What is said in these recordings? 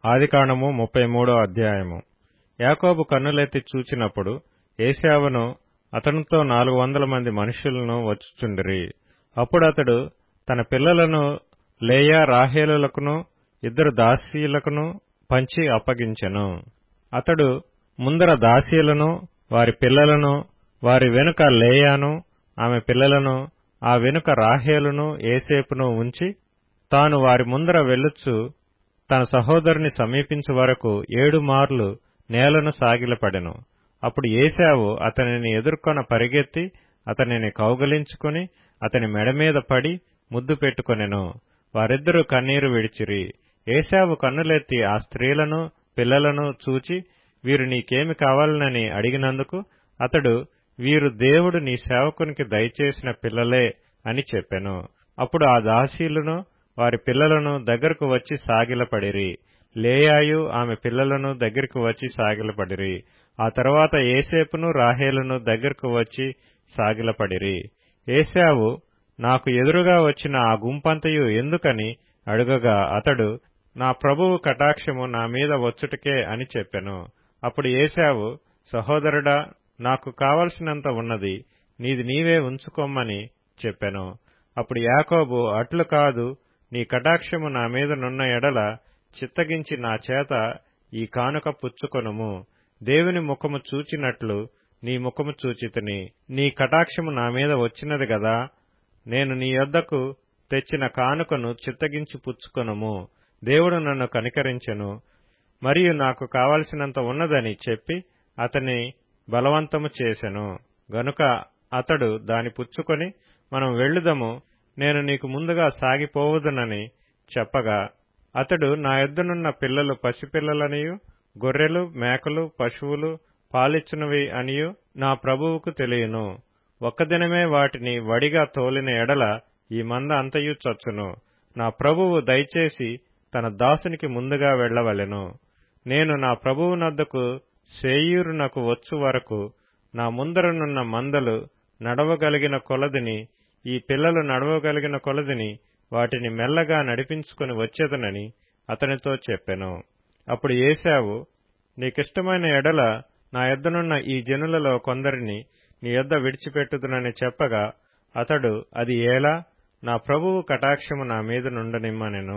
ఆదికాండము ముప్పై మూడో అధ్యాయము యాకోబు కన్నులెత్తి చూచినప్పుడు ఏశావును అతనితో నాలుగు వందల మంది మనుష్యులను వచ్చుచుండిరి అప్పుడు అతడు తన పిల్లలను లేయా రాహేలులకును ఇద్దరు దాసీలకును పంచి అప్పగించెను అతడు ముందర దాసీలను వారి పిల్లలను వారి వెనుక లేయాను ఆమె పిల్లలను ఆ వెనుక రాహేలును ఏసేపును ఉంచి తాను వారి ముందర వెళ్ళుచు తన సహోదరుని సమీపించు వరకు ఏడు మార్లు నేలను సాగిలపడెను అప్పుడు ఏశావు అతనిని ఎదుర్కొన పరిగెత్తి అతనిని కౌగలించుకుని అతని మెడమీద పడి ముద్దు పెట్టుకొనెను వారిద్దరూ కన్నీరు విడిచిరి ఏశావు కన్నులెత్తి ఆ స్త్రీలను పిల్లలను చూచి వీరు నీకేమి కావాలనని అడిగినందుకు అతడు వీరు దేవుడు నీ సేవకునికి దయచేసిన పిల్లలే అని చెప్పెను అప్పుడు ఆ దాసీలను వారి పిల్లలను దగ్గరకు వచ్చి సాగిలపడిరి లేయాయు ఆమె పిల్లలను దగ్గరకు వచ్చి సాగిలపడిరి ఆ తరువాత ఏసేపును రాహేలును దగ్గరకు వచ్చి సాగిలపడిరి ఏశావు నాకు ఎదురుగా వచ్చిన ఆ గుంపంతయు ఎందుకని అడుగగా అతడు నా ప్రభువు కటాక్షము నా మీద వచ్చుటకే అని చెప్పెను అప్పుడు ఏశావు సహోదరుడా నాకు కావలసినంత ఉన్నది నీది నీవే ఉంచుకోమ్మని చెప్పెను అప్పుడు యాకోబు అట్లు కాదు నీ కటాక్షము నా మీద నున్న ఎడల చిత్తగించి నా చేత ఈ కానుక పుచ్చుకొనుము దేవుని ముఖము చూచినట్లు నీ ముఖము చూచితిని నీ కటాక్షము నా మీద వచ్చినది గదా నేను నీ యొద్దకు తెచ్చిన కానుకను చిత్తగించి పుచ్చుకొనుము దేవుడు నన్ను కనికరించెను మరియు నాకు కావలసినంత ఉన్నదని చెప్పి అతని బలవంతము చేసెను గనుక అతడు దాని పుచ్చుకొని మనం వెళ్ళుదము నేను నీకు ముందుగా సాగిపోవుదునని చెప్పగా అతడు నా యొద్దనున్న పిల్లలు పసిపిల్లలనియు గొర్రెలు మేకలు పశువులు పాలిచ్చునవి అనియు నా ప్రభువుకు తెలియను ఒక్క దినమే వాటిని వడిగా తోలిన ఎడల ఈ మంద అంతయు చచ్చును నా ప్రభువు దయచేసి తన దాసునికి ముందుగా వెళ్లవలెను నేను నా ప్రభువునద్దకు సేయూరునకు వచ్చు వరకు నా ముందరనున్న మందలు నడవగలిగిన కొలదిని ఈ పిల్లలు నడవగలిగిన కొలదిని వాటిని మెల్లగా నడిపించుకుని వచ్చేదనని అతనితో చెప్పెను అప్పుడు ఏశావు నీకిష్టమైన ఎడల నా యొద్దనున్న ఈ జనులలో కొందరిని నీ యొద్ద విడిచిపెట్టుదునని చెప్పగా అతడు అది ఏలా నా ప్రభువు కటాక్షము నా మీద నుండనిమ్మనెను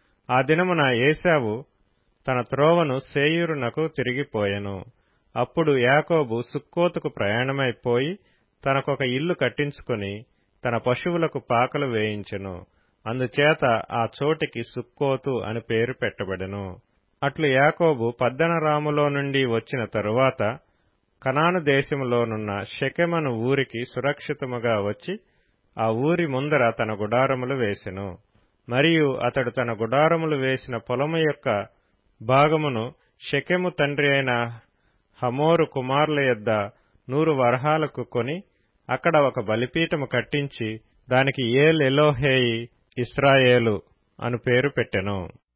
ఆ దినమున ఏశావు తన త్రోవను సేయూరునకు తిరిగిపోయెను అప్పుడు యాకోబు సుక్కోతుకు ప్రయాణమైపోయి తనకొక ఇల్లు కట్టించుకుని తన పశువులకు పాకలు వేయించెను అందుచేత ఆ చోటికి సుక్కోతు అని పేరు పెట్టబడెను అట్లు యాకోబు పద్దనరాములో నుండి వచ్చిన తరువాత కనాను దేశములోనున్న షెకెమను ఊరికి సురక్షితముగా వచ్చి ఆ ఊరి ముందర తన గుడారములు వేసెను మరియు అతడు తన గుడారములు వేసిన పొలము యొక్క భాగమును షెకెము తండ్రి అయిన హమోరు కుమారుల యొద్ద నూరు వరహాలకు కొని అక్కడ ఒక బలిపీఠము కట్టించి దానికి ఏల్ ఎలోహేయి ఇస్రాయేలు అను పేరు పెట్టెను